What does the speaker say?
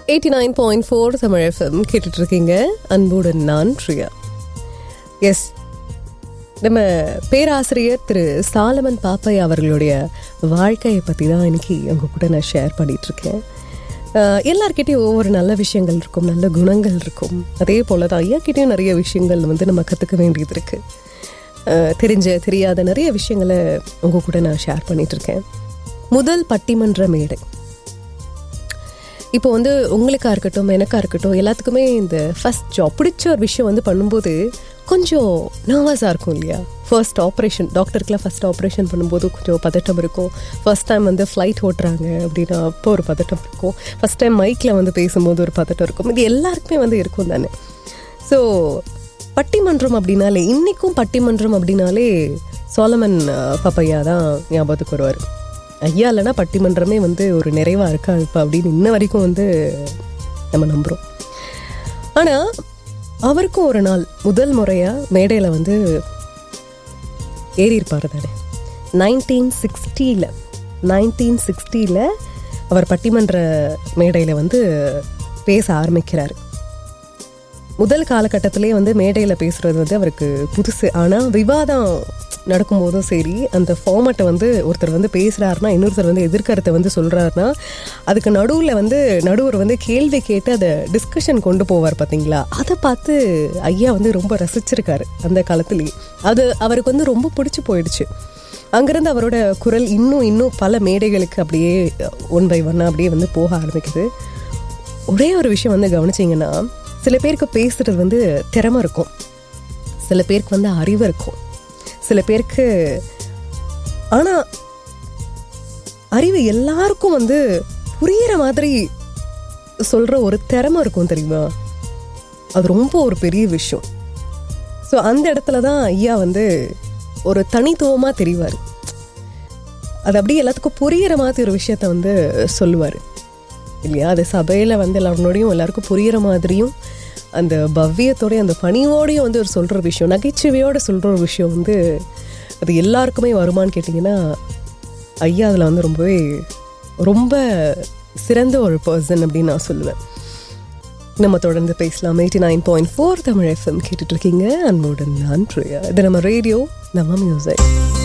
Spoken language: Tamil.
eighty nine point four Tamil FM கேட்டுட்டு இருக்கீங்க அன்புடன் நான் பிரியா எஸ் நம்ம பேராசிரியர் திரு சாலமன் பாப்பையா அவர்களுடைய வாழ்க்கையை பற்றி தான் இன்னைக்கு உங்க கூட நான் ஷேர் பண்ணிட்டு இருக்கேன் அஹ் எல்லார்கிட்டயும் ஒவ்வொரு நல்ல விஷயங்கள் இருக்கும் நல்ல குணங்கள் இருக்கும் அதே போல தான் ஐயாக்கிட்டேயும் நிறைய விஷயங்கள் வந்து நம்ம கற்றுக்க வேண்டியது இருக்கு அஹ் தெரிஞ்ச தெரியாத நிறைய விஷயங்களை உங்க கூட நான் ஷேர் பண்ணிட்டு இருக்கேன் முதல் பட்டிமன்ற மேடை இப்போ வந்து உங்களுக்கா இருக்கட்டும் எனக்கா இருக்கட்டும் எல்லாத்துக்குமே இந்த ஃபர்ஸ்ட் ஜாப் பிடிச்ச ஒரு விஷயம் வந்து பண்ணும்போது கொஞ்சம் நர்வஸாக இருக்கும் இல்லையா ஃபர்ஸ்ட் ஆப்ரேஷன் டாக்டருக்குலாம் ஃபர்ஸ்ட் ஆப்ரேஷன் பண்ணும்போது கொஞ்சம் பதட்டம் இருக்கும் ஃபர்ஸ்ட் டைம் வந்து ஃப்ளைட் ஓட்டுறாங்க அப்படின்னா அப்போ ஒரு பதட்டம் இருக்கும் ஃபர்ஸ்ட் டைம் மைக்கில் வந்து பேசும்போது ஒரு பதட்டம் இருக்கும் இது எல்லாருக்குமே வந்து இருக்கும் தானே ஸோ பட்டிமன்றம் அப்படின்னாலே இன்றைக்கும் பட்டிமன்றம் அப்படின்னாலே சோலமன் அஹ், பப்பையா தான் ஞாபகத்துக்கு வருவார் ஐயா இல்லைன்னா பட்டிமன்றமே வந்து ஒரு நிறைவாக இருக்காது இப்போ அப்படின்னு இன்ன வரைக்கும் வந்து நம்ம நம்புகிறோம் ஆனால் அவருக்கும் ஒரு நாள் முதல் முறையாக மேடையில் வந்து ஏறி இருப்பார் தானே நைன்டீன் சிக்ஸ்டியில் நைன்டீன் சிக்ஸ்டியில் அவர் பட்டிமன்ற மேடையில் வந்து பேச ஆரம்பிக்கிறார் முதல் காலகட்டத்திலே வந்து மேடையில் பேசுறது வந்து அவருக்கு புதுசு ஆனால் விவாதம் நடக்கும்போதும் சரி அந்த ஃபார்மட்டை வந்து ஒருத்தர் வந்து பேசுகிறாருன்னா இன்னொருத்தர் வந்து எதிர்கருத்தை வந்து சொல்கிறாருன்னா அதுக்கு நடுவில் வந்து நடுவர் வந்து கேள்வி கேட்டு அதை டிஸ்கஷன் கொண்டு போவார் பார்த்தீங்களா அதை பார்த்து ஐயா வந்து ரொம்ப ரசிச்சிருக்காரு அந்த காலத்துலேயே அது அவருக்கு வந்து ரொம்ப பிடிச்சி போயிடுச்சு அங்கேருந்து அவரோட குரல் இன்னும் இன்னும் பல மேடைகளுக்கு அப்படியே ஒன் பை ஒன்னாக அப்படியே வந்து போக ஆரம்பிக்குது ஒரே ஒரு விஷயம் வந்து கவனிச்சிங்கன்னா சில பேருக்கு பேசுறது வந்து திறமை இருக்கும் சில பேருக்கு வந்து அறிவு இருக்கும் சில பேருக்கு ஆனால் அறிவு எல்லாருக்கும் வந்து புரியிற மாதிரி சொல்கிற ஒரு திறமை இருக்கும் தெரியுமா அது ரொம்ப ஒரு பெரிய விஷயம் ஸோ அந்த இடத்துல தான் ஐயா வந்து ஒரு தனித்துவமாக தெரிவார் அது அப்படியே எல்லாத்துக்கும் புரியிற மாதிரி ஒரு விஷயத்த வந்து சொல்லுவார் இல்லையா அது சபையில் வந்து எல்லாருனோடையும் எல்லாருக்கும் புரியிற மாதிரியும் அந்த பவ்யத்தோடய அந்த பணிவோடையும் வந்து ஒரு சொல்கிற விஷயம் நகைச்சுவையோடு சொல்கிற ஒரு விஷயம் வந்து அது எல்லாருக்குமே வருமான்னு கேட்டிங்கன்னா ஐயா அதில் வந்து ரொம்பவே ரொம்ப சிறந்த ஒரு பர்சன் அப்படின்னு நான் சொல்லுவேன் நம்ம தொடர்ந்து பேசலாம் eighty nine point four Tamil FM கேட்டுட்டு இருக்கீங்க அன்போடு நான் பிரியா இது நம்ம ரேடியோ நம்ம மியூசிக்